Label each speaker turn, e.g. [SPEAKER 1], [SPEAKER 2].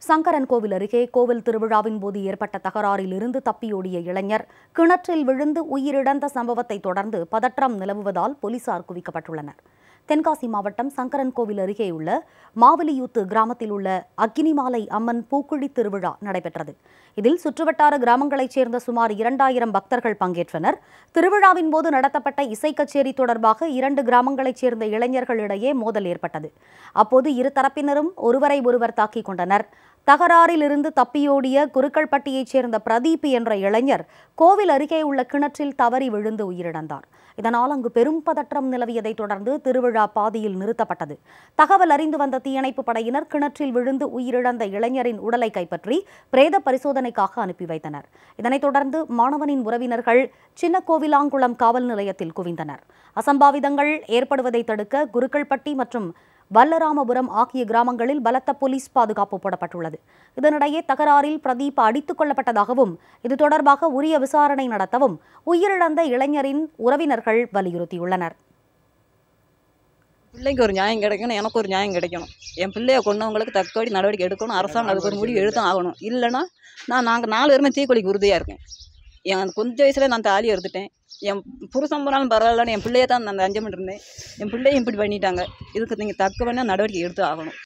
[SPEAKER 1] சங்கரன் கோவில் அருகே கோவில் திருவிழாவின் போது ஏற்பட்ட தகராறில் இருந்து தப்பியோடிய இளைஞர் கிணற்றில் விழுந்து உயிரிழந்த சம்பவத்தை தொடர்ந்து பதற்றம் நிலவுவதால் போலீசார் குவிக்கப்பட்டுள்ளனர் தென்காசி மாவட்டம் சங்கரன் கோவில் அருகே உள்ள மாவலியூத்து கிராமத்தில் உள்ள அக்கினிமாலை அம்மன் பூக்குழி திருவிழா நடைபெற்றது இதில் சுற்றுவட்டார கிராமங்களைச் சேர்ந்த சுமார் இரண்டாயிரம் பக்தர்கள் பங்கேற்றனர் திருவிழாவின் போது நடத்தப்பட்ட இசை கச்சேரி தொடர்பாக இரண்டு கிராமங்களைச் சேர்ந்த இளைஞர்களிடையே மோதல் ஏற்பட்டது அப்போது இரு தரப்பினரும் ஒருவரை ஒருவர் தாக்கிக் கொண்டனர் தகராறிலிருந்து தப்பியோடிய குருக்கள்பட்டியைச் சேர்ந்த பிரதீப் என்ற இளைஞர் கோவில் அருகே உள்ள கிணற்றில் தவறி விழுந்து உயிரிழந்தார் இதனால் அங்கு பெரும் பதற்றம் நிலவியதைத் தொடர்ந்து திருவிழா பாதியில் நிறுத்தப்பட்டது தகவல் அறிந்து வந்த தீயணைப்பு படையினர் கிணற்றில் விழுந்து உயிரிழந்த இளைஞரின் உடலை கைப்பற்றி பிரேத பரிசோதனைக்காக அனுப்பி வைத்தனர் இதனைத் தொடர்ந்து மாணவனின் உறவினர்கள் சின்னக்கோவிலாங்குளம் காவல் நிலையத்தில் குவிந்தனர் அசம்பாவிதங்கள் ஏற்படுவதை தடுக்க குருக்கள்பட்டி மற்றும் வல்லராமபுரம் ஆகிய கிராமங்களில் பலத்த போலீஸ் பாதுகாப்பு போடப்பட்டுள்ளது இதனிடையே தகராறில் பிரதீப் அடித்துக் கொல்லப்பட்டதாகவும் இது தொடர்பாக உரிய விசாரணை நடத்தவும் உயிரிழந்த இளைஞரின் உறவினர்கள் வலியுறுத்தியுள்ளனர்
[SPEAKER 2] பிள்ளைக்கு ஒரு நியாயம் கிடைக்கணும் எனக்கு ஒரு நியாயம் கிடைக்கணும் என் பிள்ளைய கொண்டவங்களுக்கு தக்கபடி நடவடிக்கை எடுக்கணும் அரசாங்கம் அதுக்கு ஒரு முடிவு எடுத்தும் ஆகணும் இல்லைன்னா நான் நாங்கள் நாலு பேருமே தீக்குழிக்கு உறுதியாக இருக்கேன் என் கொஞ்ச வயசுல நான் தாலி எடுத்துட்டேன் என் புருஷன் போனாலும் பரவாயில்லன்னு என் பிள்ளைய தான் நான் அஞ்சு இருந்தேன் என் பிள்ளையும் இப்படி பண்ணிட்டாங்க இதுக்கு நீங்கள் தக்க வேணால் நடவடிக்கை எடுத்து ஆகணும்